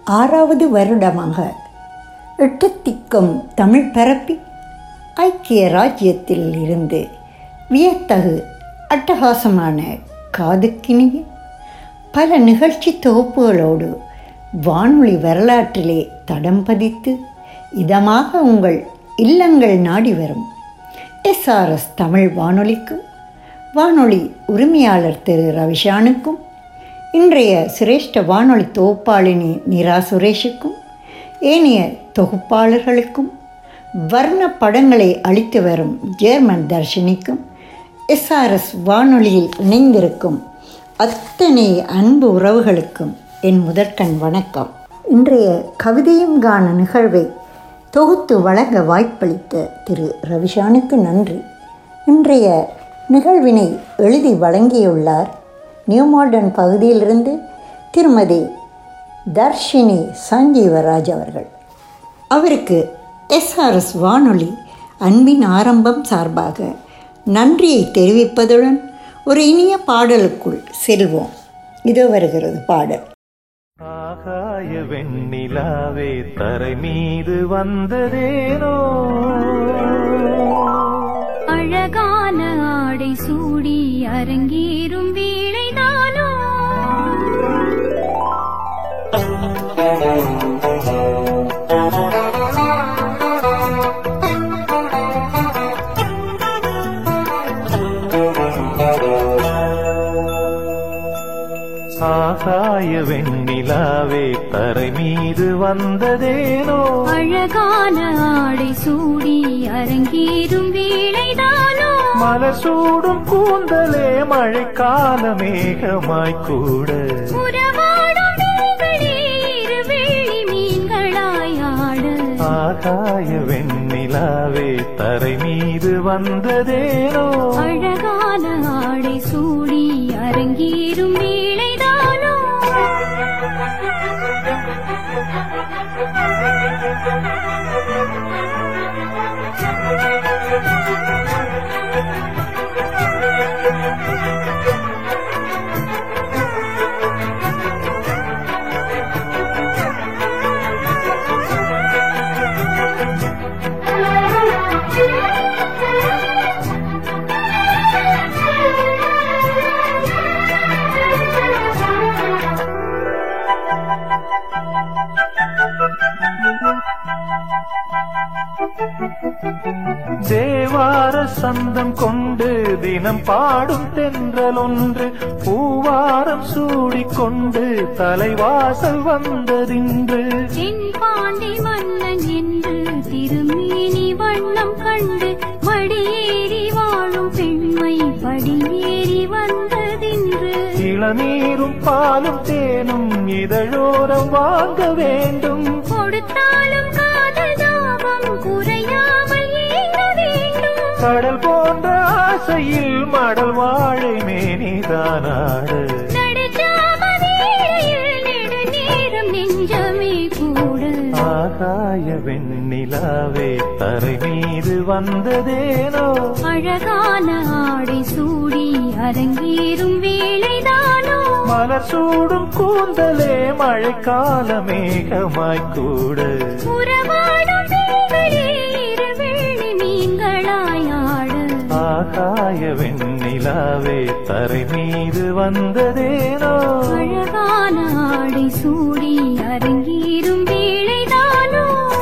ஆறாவது வருடமாக எட்டுத்திக்கும் தமிழ் பரப்பி ஐக்கிய ராஜ்யத்தில் இருந்து வியத்தகு அட்டகாசமான காதுக்கினிய பல நிகழ்ச்சி தொகுப்புகளோடு வானொலி வரலாற்றிலே தடம் பதித்து இதமாக உங்கள் இல்லங்கள் நாடி வரும் எஸ்ஆர்எஸ் தமிழ் வானொலிக்கும் வானொலி உரிமையாளர் திரு ரவிஷானுக்கும் இன்றைய சிரேஷ்ட வானொலி தொகுப்பாளினி நிரா சுரேஷுக்கும் ஏனைய தொகுப்பாளர்களுக்கும் வர்ண படங்களை அளித்து வரும் ஜேர்மன் தர்ஷினிக்கும் எஸ்ஆர்எஸ் வானொலியில் இணைந்திருக்கும் அத்தனை அன்பு உறவுகளுக்கும் என் முதற்கண் வணக்கம் இன்றைய கவிதையும் கான நிகழ்வை தொகுத்து வழங்க வாய்ப்பளித்த திரு ரவிஷானுக்கு நன்றி இன்றைய நிகழ்வினை எழுதி வழங்கியுள்ளார் நியூ மாடர்ன் பகுதியிலிருந்து திருமதி தர்ஷினி சஞ்சீவராஜ் அவர்கள் அவருக்கு எஸ்ஆர்எஸ் வானொலி அன்பின் ஆரம்பம் சார்பாக நன்றியை தெரிவிப்பதுடன் ஒரு இனிய பாடலுக்குள் செல்வோம் இது வருகிறது பாடல் ஆகாய வெண்ணிலாவே தரை மீது வந்ததேனோ அழகான ஆடை சூடி அரங்கேறும் வேளைதானோ ஆகாய வெண்ணிலாவே தரை மீது வந்ததேனோ அழகான ஆடை சூடி அரங்கேறும் வேளைதானோ மலர் சூடும் கூந்தலே மழைக்கால மேகமாய் கூட உறவாடும் நீங்களே இரு வெள்ளி மீன்களாய் ஆட ஆகாய வெண்ணிலாவே தரை மீது வந்ததேனோ அழகான ஆடை சூடி அரங்கேறும் வேளைதானோ தேவார சந்தம் கொண்டு தினம் பாடும் தென்றல் ஒன்று பூவாரம் சூடிக்கொண்டு தலைவாசல் வந்ததின்று தென் பாண்டி மன்னன் என்று திருமேனி வண்ணம் கண்டு மடியேறி வாழும் பெண்மை படியேறி வந்ததின்று இளநீரும் பாலும் தேனும் இதழோரம் வாங்க வேண்டும் கொடுத்தாலும் காதல் தாபம் குறையாமல் ஏங்க வேண்டும் கடல் போன்ற ஆசையில் மடல் வாழை மேனிதானாடு நடுச்சாம வேளையில் நெடுநேரம் நெஞ்சமே கூட ஆகாய வெண்ணிலாவே தரை மீது வந்ததேனோ அழகான ஆடை சூடி அரங்கேறும் வேளைதானோ மலர் சூடும் கூந்தலே மழைக்கால மேகமாய் கூட உறவாடும் நீங்களே இரு வெள்ளி மீன்களாய் ஆட ஆகாய வெண்ணிலாவே தரை மீது வந்ததேனோ அழகான ஆடை சூடி அரங்கேறும் வேளைதானோ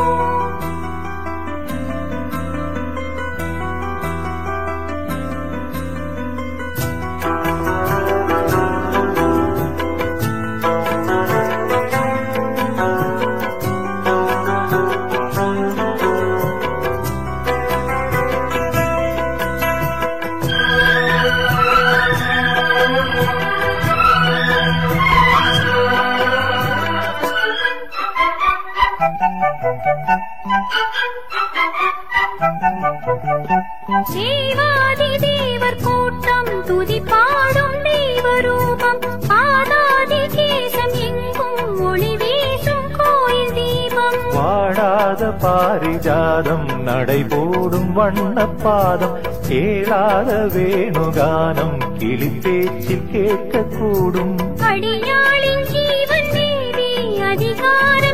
தேவாதி தேவர் கூட்டம் துதி பாடும் தெய்வரூபம் ஆதாதி கேசம் எங்கும் ஒளி வீசும் கோயில் தீபம் வாடாத பாரிஜாதம் நடைபோடும் வண்ணப்பாதம் கேளாத வேணுகானம் கிளி பேச்சில் கேட்கக்கூடும் அடியாளின் ஜீவன் தேவி அதிகார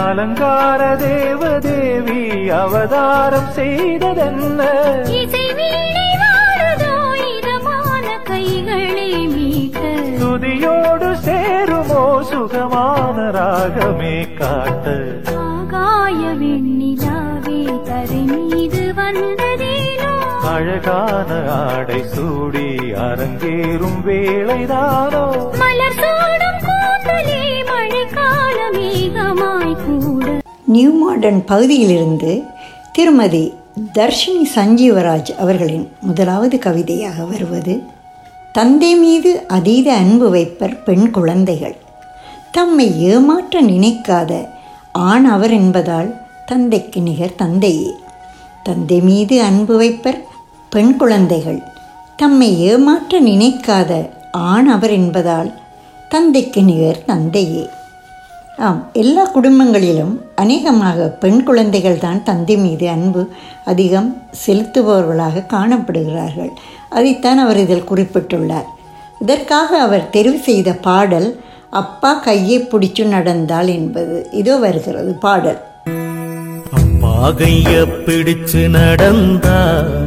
அலங்கார தேவதேவி அவதாரம் செய்ததென்ன இசை வீணை வாழுதோ இதமான கைகளை மீட்ட துதியோடு சேருமோ சுகமான ராகமே காட்ட ஆகாய வெண்ணிலாவே தரை மீது வந்ததேனோ அழகான ஆடை சூடி அரங்கேறும் வேளைதானோ மலர் சூடும் கூந்தலே மழைக்கால மேகமாய் கூட நியூ மாடர்ன் பகுதியிலிருந்து திருமதி தர்ஷினி சஞ்சீவராஜ் அவர்களின் முதலாவது கவிதையாக வருவது தந்தை மீது அதீத அன்பு வைப்பர் பெண் குழந்தைகள் தம்மை ஏமாற்ற நினைக்காத ஆண் அவர் என்பதால் தந்தைக்கு நிகர் தந்தையே தந்தை மீது அன்பு வைப்பர் பெண் குழந்தைகள் தம்மை ஏமாற்ற நினைக்காத ஆண் அவர் என்பதால் தந்தைக்கு நிகர் தந்தையே ஆம் எல்லா குடும்பங்களிலும் அநேகமாக பெண் குழந்தைகள் தான் தந்தை மீது அன்பு அதிகம் செலுத்துபவர்களாக காணப்படுகிறார்கள் அதைத்தான் அவர் இதில் குறிப்பிட்டுள்ளார் இதற்காக அவர் தெரிவு செய்த பாடல் அப்பா கையை பிடிச்சு நடந்தாள் என்பது இதோ வருகிறது பாடல் பாகைய பிடிச்சு நடந்தா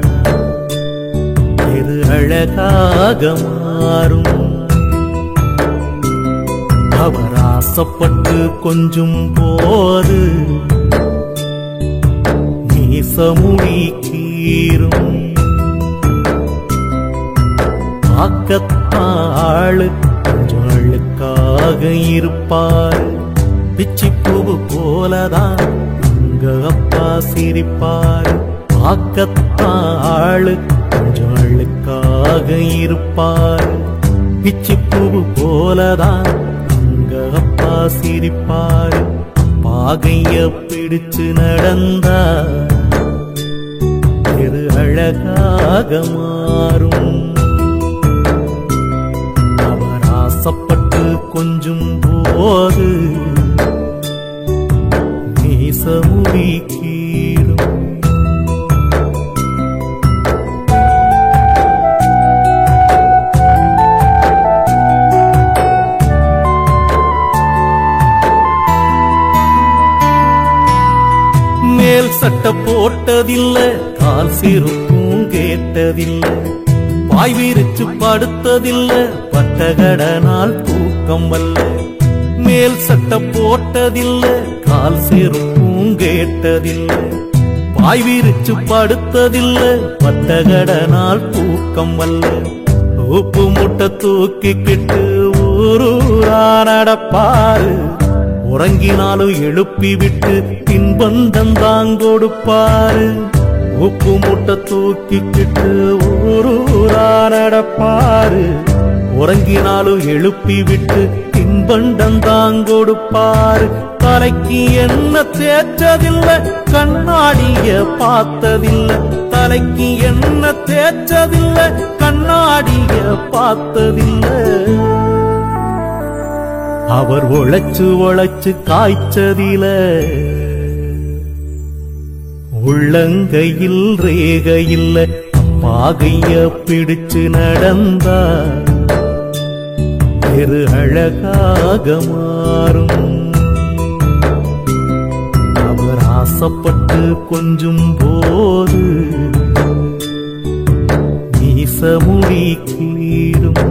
இது அழகாக மாறும் அவர் ஆசைப்பட்டு கொஞ்சும் போது மீசமுடி கீரும் பார்க்கத்தாளு கொஞ்சம் அழுக்காக இருப்பாரு பிச்சி பூவு போலதான் உங்க அப்பா சிரிப்பாரு பார்க்கத்தாளு கொஞ்சம் அழுக்காக இருப்பாரு பிச்சி பூவு போலதான் உங்க அப்பா சிரிப்பாரு பாகைய பிடிச்சு நடந்தா இது அழகாக மாறும் அவர் ஆசைப்பட்டு கொஞ்சும் போது மீசமுடி கீழும் மேல் சட்டை போட்டதில்ல கால் சிறுப்பும் கேட்டதில்ல பாய் விரிச்சு படுத்ததில்ல பட்டகடனால் தூக்கம் வல்ல மேல் சட்டை போட்டதில்ல கால் சிறுப்பும் கேட்டதில்ல பாய் விரிச்சு படுத்ததில்ல பட்டகடனால் தூக்கம் வல்ல உப்பு முட்டை தூக்கிக்கிட்டு ஊரூரா நடப்பாரு உறங்கினாலும் எழுப்பி விட்டு பின்பந்தம் தான் கொடுப்பாரு உப்பு முட்டை தூக்கிக்கிட்டு ஊரூரா நடப்பாரு உறங்கினாலும் எழுப்பி விட்டு பின்பண்டம் தான் கொடுப்பாரு தலைக்கு என்ன தேய்ச்சதில்ல கண்ணாடிய பார்த்ததில்ல தலைக்கு என்ன தேய்ச்சதில்ல கண்ணாடிய பார்த்ததில்லை அவர் உழைச்சு உழைச்சு காய்ச்சதில உள்ளங்கையில் ரேகையில் பாகைய பிடிச்சு நடந்தா பெரு அழகாக மாறும் அவர் ஆசைப்பட்டு கொஞ்சும் போது மீசமுடி கீழும்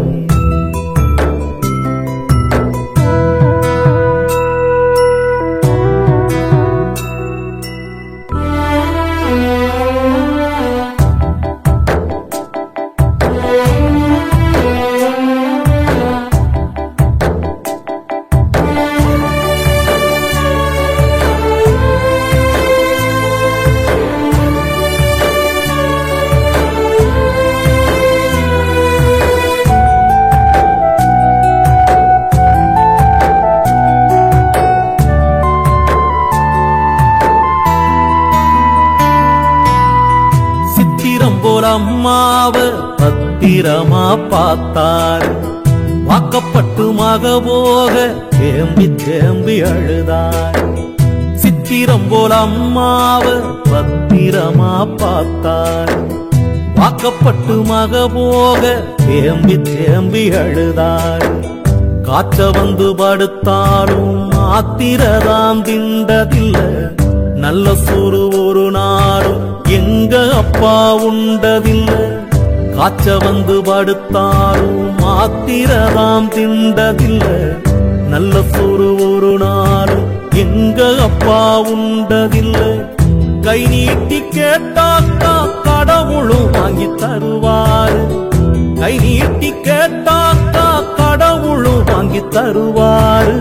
சித்திரம் போல அம்மாவ பத்திரமா பார்த்தாரு வாக்கப்பட்டு மக போக தேம்பி தேம்பி அழுதார் சித்திரம் போல அம்மாவ பத்திரமா பார்த்தார் வாக்கப்பட்டு மக போக தேம்பி தேம்பி அழுதார் காய்ச்ச வந்து படுத்தாலும் மாத்திரதாம் திண்டதில்ல நல்ல சோறு ஒரு நாளும் எங்க அப்பா உண்டதில்ல காய்ச்ச வந்து படுத்தாரும் மாத்திரதாம் திண்டதில்ல நல்ல சோறு ஒரு நாளும் எங்க அப்பா உண்டதில்ல கை நீட்டி கேட்டாக்கா கடவுளும் வாங்கி தருவாரு கை நீட்டி கேட்டாக்கா கடவுளும் வாங்கி தருவாரு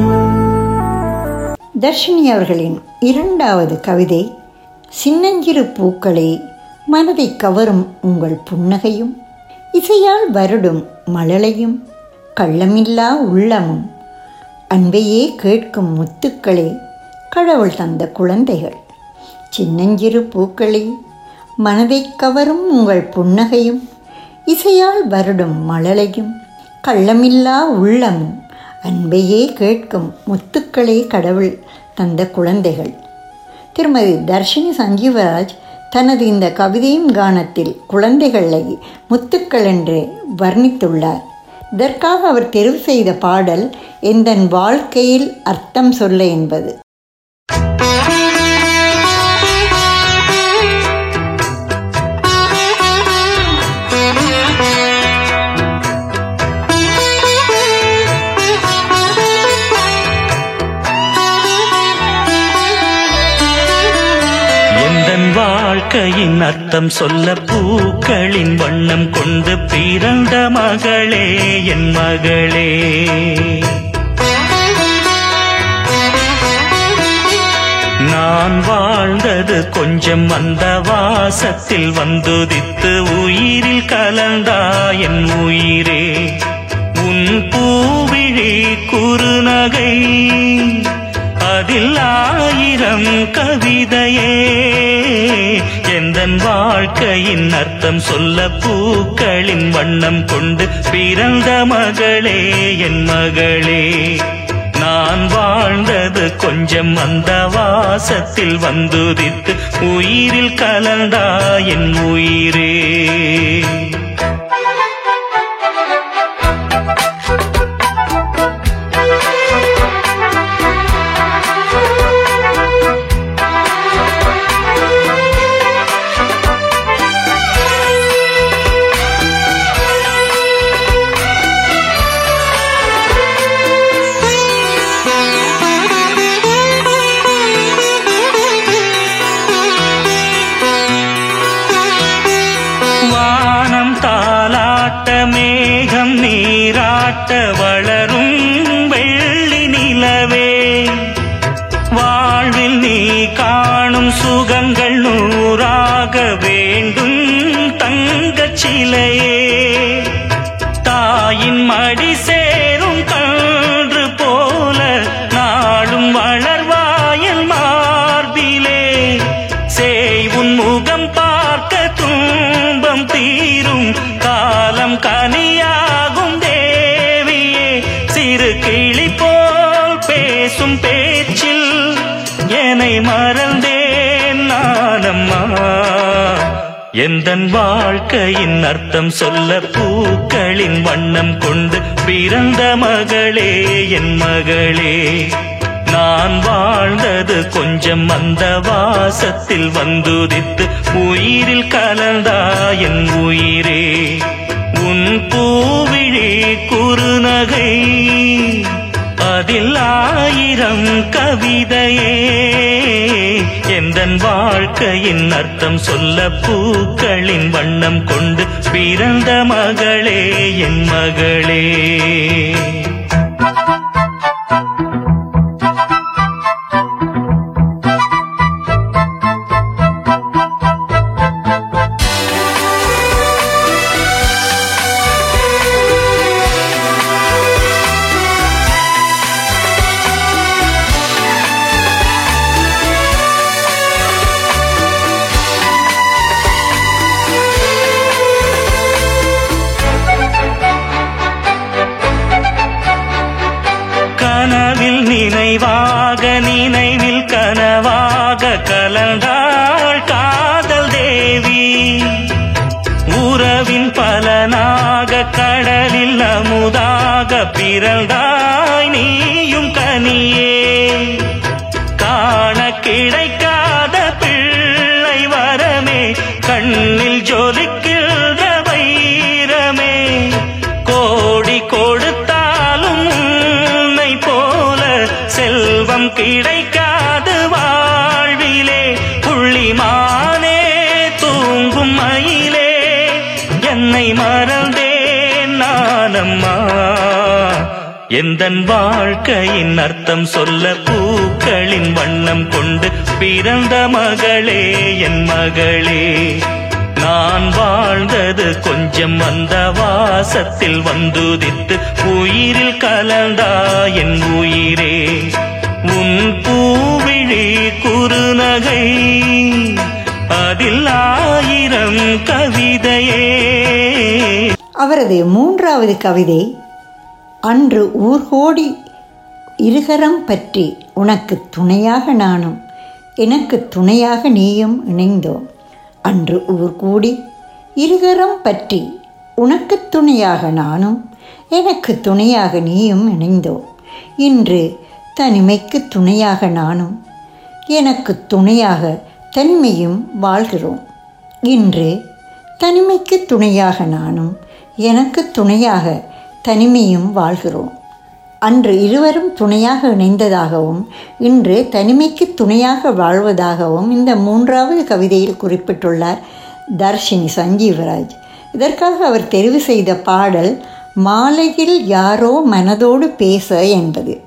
தர்ஷினி அவர்களின் இரண்டாவது கவிதை சின்னஞ்சிறு பூக்களே மனதை கவரும் உங்கள் புன்னகையும் இசையால் வருடும் மழலையும் கள்ளமில்லா உள்ளமும் அன்பையே கேட்கும் முத்துக்களே கடவுள் தந்த குழந்தைகள் சின்னஞ்சிறு பூக்களே மனதை கவரும் உங்கள் புன்னகையும் இசையால் வருடும் மழலையும் கள்ளமில்லா உள்ளமும் அன்பையே கேட்கும் முத்துக்களே கடவுள் தந்த குழந்தைகள் திருமதி தர்ஷினி சஞ்சீவராஜ் தனது இந்த கவிதையின் கானத்தில் குழந்தைகளை முத்துக்கள் என்று வர்ணித்துள்ளார் இதற்காக அவர் தெரிவு செய்த பாடல் எந்தன் வாழ்க்கையில் அர்த்தம் சொல்ல என்பது எந்தன் வாழ்க்கையின் அர்த்தம் சொல்ல பூக்களின் வண்ணம் கொண்டு பிறந்த மகளே என் மகளே நான் வாழ்ந்தது கொஞ்சம் அந்த வாசத்தில் வந்துதித்து உயிரில் கலந்தா என் உயிரே உன் பூவிழி குறுநகை அதில் ஆயிரம் கவிதையே எந்தன் வாழ்க்கையின் அர்த்தம் சொல்ல பூக்களின் வண்ணம் கொண்டு பிறந்த மகளே என் மகளே நான் வாழ்ந்தது கொஞ்சம் அந்த வாசத்தில் வந்துதித்து உயிரில் கலந்தா என் உயிரே வானம் தாலாட்ட மேகம் நீராட்ட வளரும் வெள்ளி நிலவே வாழ்வில் நீ காணும் சுகங்கள் நூறாக வேண்டும் தங்கச் சிலையே தாயின் மடி சேரும் கன்று போல நாளும் வளர்வாயல் மார்பிலே சேய் உன் முகம் பார்க்க துன்பம் தீரும் காலம் கனியாகும் தேவியே சிறு கிளி போல் பேசும் பேச்சில் என்னை மறந்தேன் நானம்மா எந்தன் வாழ்க்கையின் அர்த்தம் சொல்ல பூக்களின் வண்ணம் கொண்டு பிறந்த மகளே என் மகளே நான் வாழ்ந்தது கொஞ்சம் அந்த வாசத்தில் வந்துதித்து உயிரில் கலந்தா என் உயிரே உன் பூவிழி குறுநகை அதில் ஆயிரம் கவிதையே எந்தன் வாழ்க்கையின் அர்த்தம் சொல்ல பூக்களின் வண்ணம் கொண்டு பிறந்த மகளே என் மகளே கனவில் நினைவாக நினைவில் கனவாக கலந்தாள் காதல் தேவி உறவின் பலனாக கடலில் அமுதாக பிறந்தாய் நீயும் கனியே கிடைக்காது வாழ்விலே புள்ளிமானே தூங்கும் மயிலே என்னை மறந்தேன் நானம்மா எந்தன் வாழ்க்கையின் அர்த்தம் சொல்ல பூக்களின் வண்ணம் கொண்டு பிறந்த மகளே என் மகளே நான் வாழ்ந்தது கொஞ்சம் அந்த வாசத்தில் வந்துதித்து உயிரில் கலந்தா என் உயிரே உன் பூவிழி குறுநகை அதில் ஆயிரம் கவிதையே அவரது மூன்றாவது கவிதை அன்று ஊர்கோடி இருகரம் பற்றி உனக்கு துணையாக நானும் எனக்கு துணையாக நீயும் இணைந்தோம் அன்று ஊர் கூடி இருகரம் பற்றி உனக்கு துணையாக நானும் எனக்கு துணையாக நீயும் இணைந்தோம் இன்று தனிமைக்கு துணையாக நானும் எனக்கு துணையாக தனிமையும் வாழ்கிறோம் இன்று தனிமைக்கு துணையாக நானும் எனக்கு துணையாக தனிமையும் வாழ்கிறோம் அன்று இருவரும் துணையாக இணைந்ததாகவும் இன்று தனிமைக்கு துணையாக வாழ்வதாகவும் இந்த மூன்றாவது கவிதையில் குறிப்பிட்டுள்ளார் தர்ஷினி சஞ்சீவராஜ் இதற்காக அவர் தெரிவு செய்த பாடல் மாலையில் யாரோ மனதோடு பேச என்பது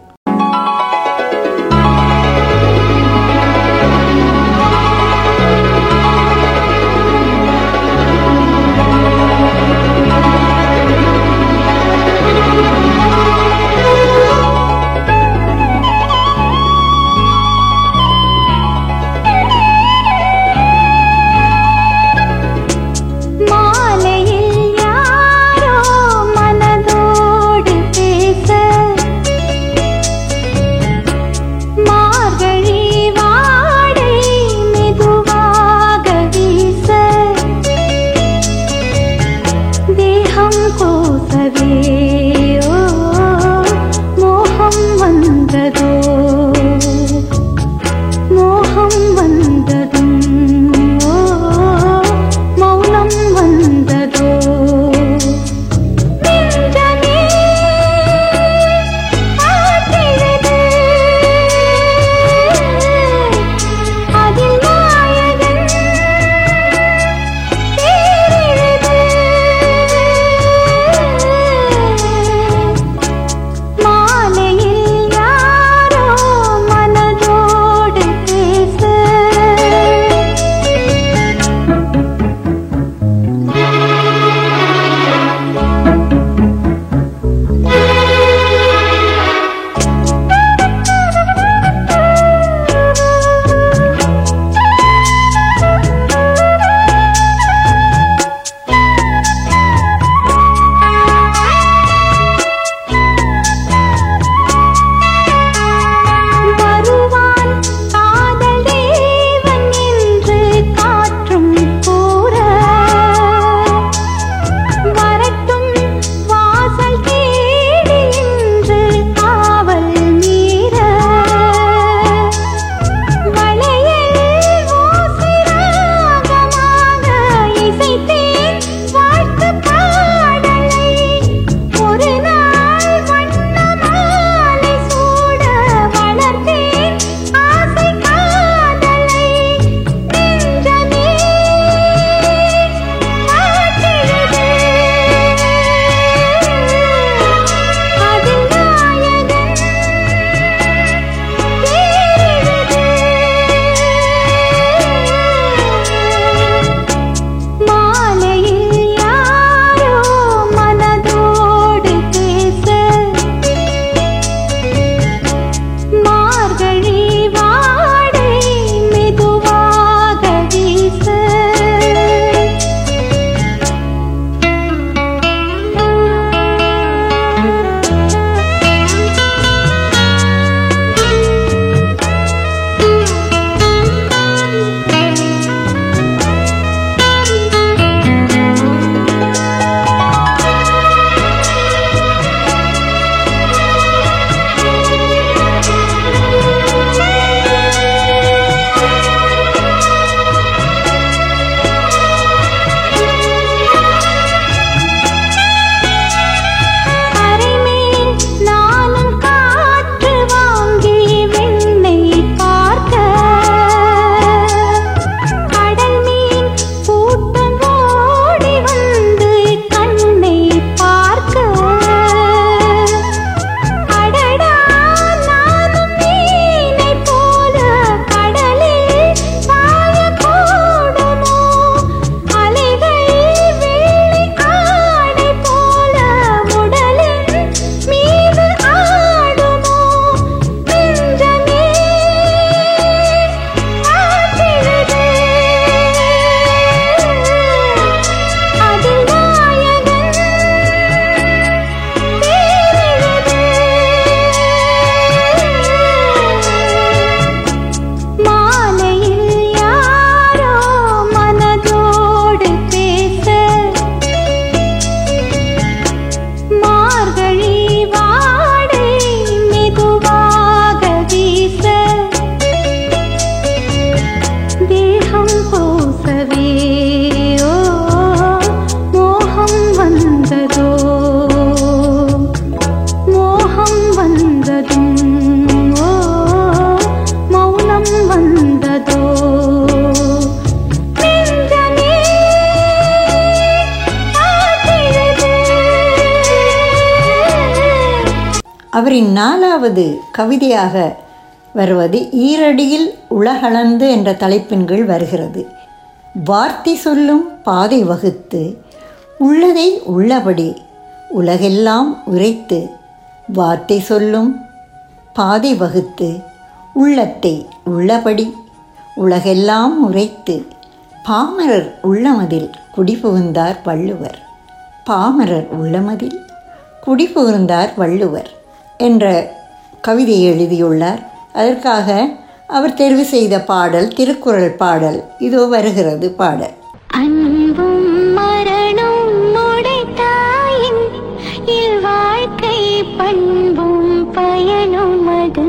மாலையில் யாரோ மனதோடு பேச அவரின் நாலாவது கவிதையாக வருவது ஈரடியில் உலகளந்து என்ற தலைப்பின் கீழ் வருகிறது வார்த்தை சொல்லும் பாதை வகுத்து உள்ளதை உள்ளபடி உலகெல்லாம் உரைத்து வார்த்தை சொல்லும் பாதை வகுத்து உள்ளத்தை உள்ளபடி உலகெல்லாம் உரைத்து பாமரர் உள்ளமதில் குடிபுகுந்தார் வள்ளுவர் பாமரர் உள்ளமதில் குடிபுகுந்தார் வள்ளுவர் என்ற கவிதையை எழுதியுள்ளார் அதற்காக அவர் தெரிவு செய்த பாடல் திருக்குறள் பாடல் இதோ வருகிறது பாடல் அன்பும் மரணம் உடைத்தாயின் இல்வாழ்க்கை பண்பும் பயனும் அது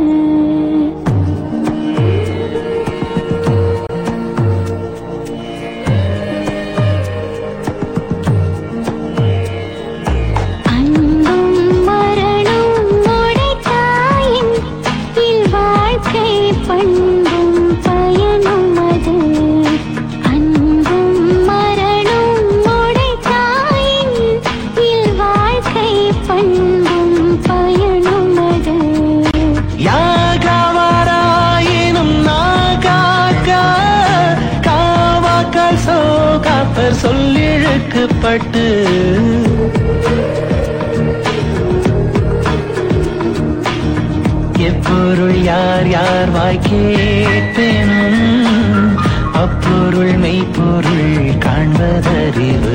அன்பும் மரணம் உடைத்தாயின் இல்வாழ்க்கை பண்பும் பயனும் அது அன்பும் மரணம் உடைத்தாயின் இல்வாழ்க்கை பண்பும் பயனும் அது யாகாவாராயினும் நாகாக்க காவாக்கால் சோகாப்பர் சொல்லிழுக்குப்பட்டு எப்பொருள் யார் யார் வாய் கேட்பேனும் அப்பொருள் மெய்ப்பொருள் காண்பதறிவு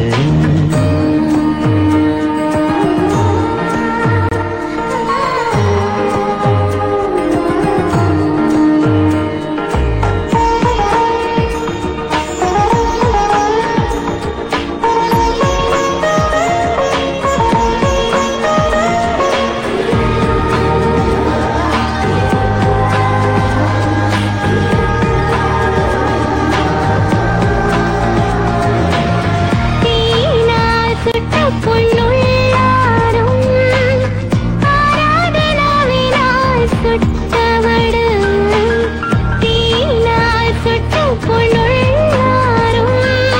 தீனால் சுட்ட பொன்னுள்ளாரும் ஆராதனாவினால் சுட்டவடு தீனால் சுட்ட பொன்னுள்ளாரும்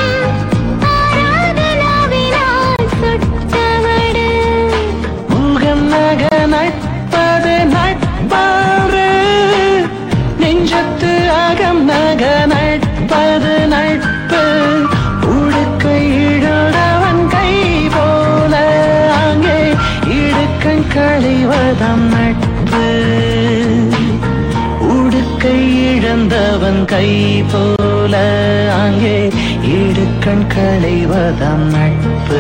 ஆராதனாவினால் சுட்டவடு முகம் நக நட்பது நட்பாறு நெஞ்சத்து அகம் நக நட்பது நட்பு உடுக்கை இழந்தவன் கை போல அங்கே இடுக்கண் களைவதம் நட்பு உடுக்கை இழந்தவன் கை போல அங்கே இடுக்கண் களைவதம் நட்பு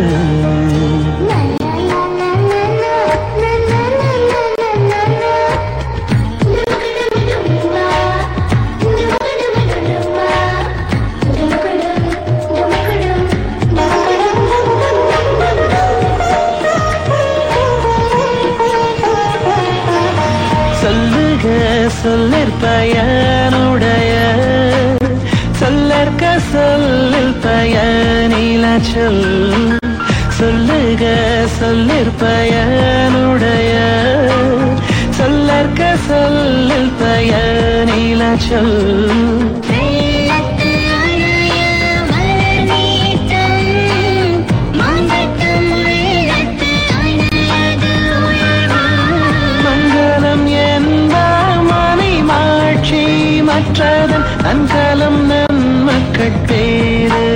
சொல்லுக சொல்லிற்பயனுடைய சொல்லற்க சொல்லில் பயனில சொல் சொல்லுக சொல்லிற்பயனுடைய சொல்லற்க சொல்லில் பயனில சொல் வெள்ளத்து அணைய மலர் நீட்டம் மாங்கட்டும் உள்ளத்து அணையது உயர்வு மங்களம் என்ப மனை மாட்சி மற்றதன் நன்கலம் நன்மக்கள் பேரு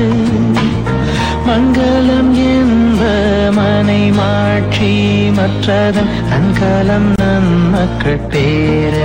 மங்களம் என்ப மனை மாட்சி மற்றதன் நன்கலம் நன்மக்கள் பேரு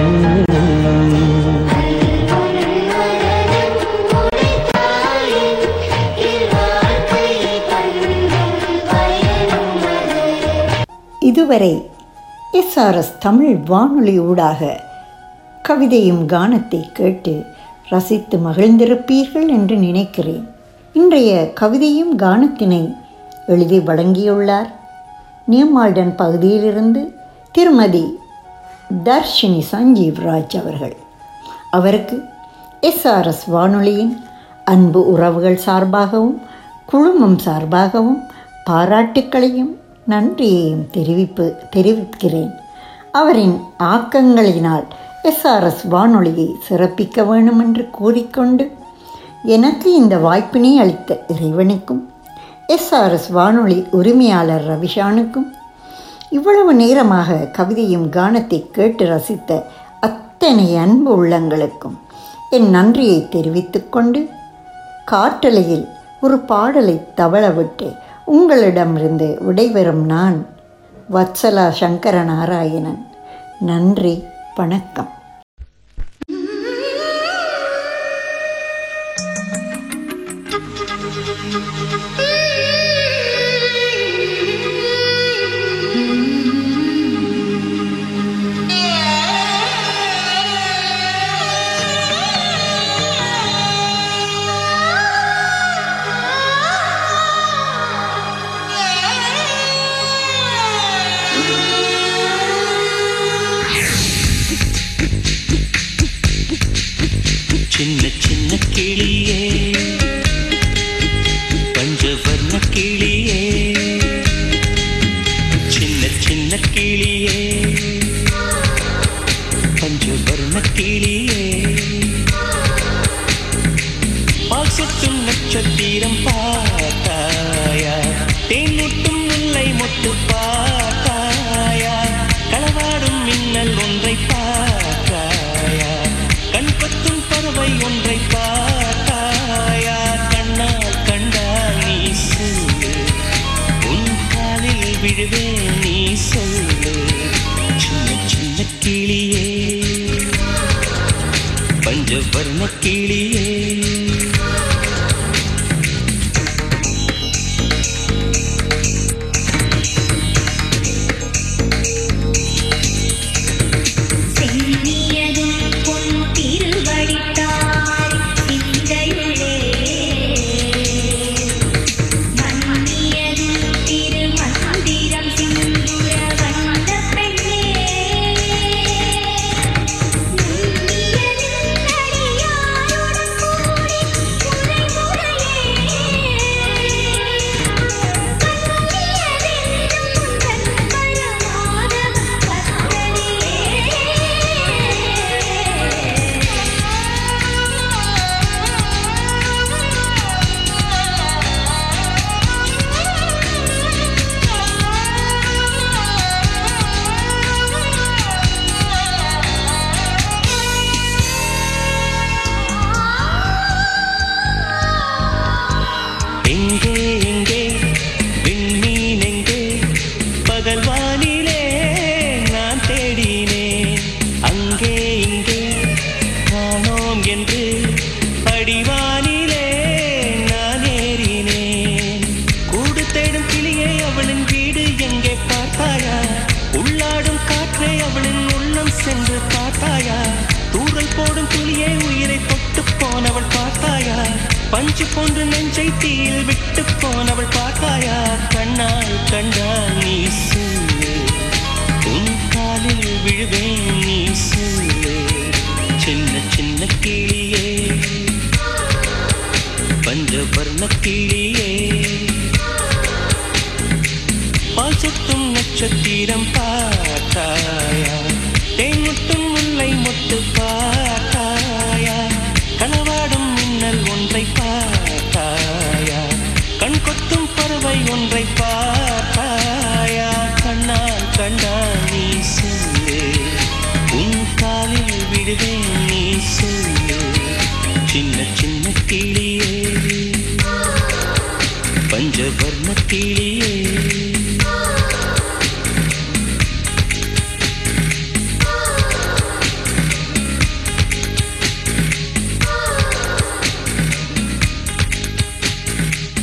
இதுவரை எஸ்ஆர்எஸ் தமிழ் வானொலி ஊடாக கவிதையும் கானத்தை கேட்டு ரசித்து மகிழ்ந்திருப்பீர்கள் என்று நினைக்கிறேன் இன்றைய கவிதையும் கானத்தினை எழுதி வழங்கியுள்ளார் நியமால்டன் பகுதியிலிருந்து திருமதி தர்ஷினி சஞ்சீவ் ராஜ் அவர்கள் அவருக்கு எஸ்ஆர்எஸ் வானொலியின் அன்பு உறவுகள் சார்பாகவும் குழுமம் சார்பாகவும் பாராட்டுக்களையும் நன்றியையும் தெரிவிப்பு தெரிவிக்கிறேன் அவரின் ஆக்கங்களினால் எஸ்ஆர்எஸ் வானொலியை சிறப்பிக்க வேண்டும் என்று கூறிக்கொண்டு எனக்கு இந்த வாய்ப்பினை அளித்த இறைவனுக்கும் எஸ்ஆர்எஸ் வானொலி உரிமையாளர் ரவிஷானுக்கும் இவ்வளவு நேரமாக கவிதையும் கானத்தை கேட்டு ரசித்த அத்தனை அன்பு உள்ளங்களுக்கும் என் நன்றியை தெரிவித்துக் கொண்டு காற்றலையில் ஒரு பாடலை தவள விட்டு உங்களிடமிருந்து விடைபெறும் நான் வத்சலா சங்கர நாராயணன் நன்றி வணக்கம் சின்ன சின்ன கிளியே பஞ்சவர்ண கிளியே சின்ன சின்ன கிளியே பஞ்சவர்ண கிளியே பால் சொட்டும் நட்சத்திரம் பார்த்தாயா தேன் முட்டும் முல்லை மொட்டு பார்த்தாயா களவாடும் மின்னல் ஒன்றை பார்த்தாயா கண் கொத்தும் பறவை ஒன்றை பார்த்தாயா கண்ணால் கண்டால் நீ சொல்லு உன் காலில் விழுவேன் நீ சொல்லு சின்ன சின்ன கிளியே பஞ்சவர்ண கிளியே சென்னியதும் பொன் திருவடித்தாய் சிந்தையுளே மன்னியதும் திருமந்திரம் சிந்துர வந்த பெண்ணே நுண்ணியதும் அடியாருடன் கூடி முறை முறையே எங்கே எங்கே விண்மீன் எங்கே பகல் வானிலே நான் தேடினேன் அங்கே இங்கே காணோம் என்று அடிவானிலே நான் ஏறினேன் கூடு தேடும் கிளியை அவளின் வீடு எங்கே பார்த்தாயா உள்ளாடும் காற்றை அவளின் உள்ளம் சென்று பார்த்தாயா தூரல் போடும் துளியை உயிரை தொட்டு போனவள் பார்த்தாயா பஞ்சு போன்று நெஞ்சை தீயில் விட்டு போனவள் பார்த்தாயா கண்ணால் கண்டால் நீ சொல்லு உன் காலில் விழுவேன் நீ சொல்லு சின்ன சின்ன கிளியே பஞ்சவர்ண கிளியே பால் சுட்டும் நட்சத்திரம் பார்த்தாயா தேன் முட்டும் முல்லை மொட்டு பார்த்தாயா களவாடும் மின்னல் ஒன்றை பார்த்தாயா கண் கொத்தும் பறவை ஒன்றை பார்த்தாயா கண்ணால் கண்டால் நீ சொல்லு உன் காலில் விடுவேன் நீ சொல்லு சின்ன சின்ன கிளியே பஞ்சவர்ண கிளியே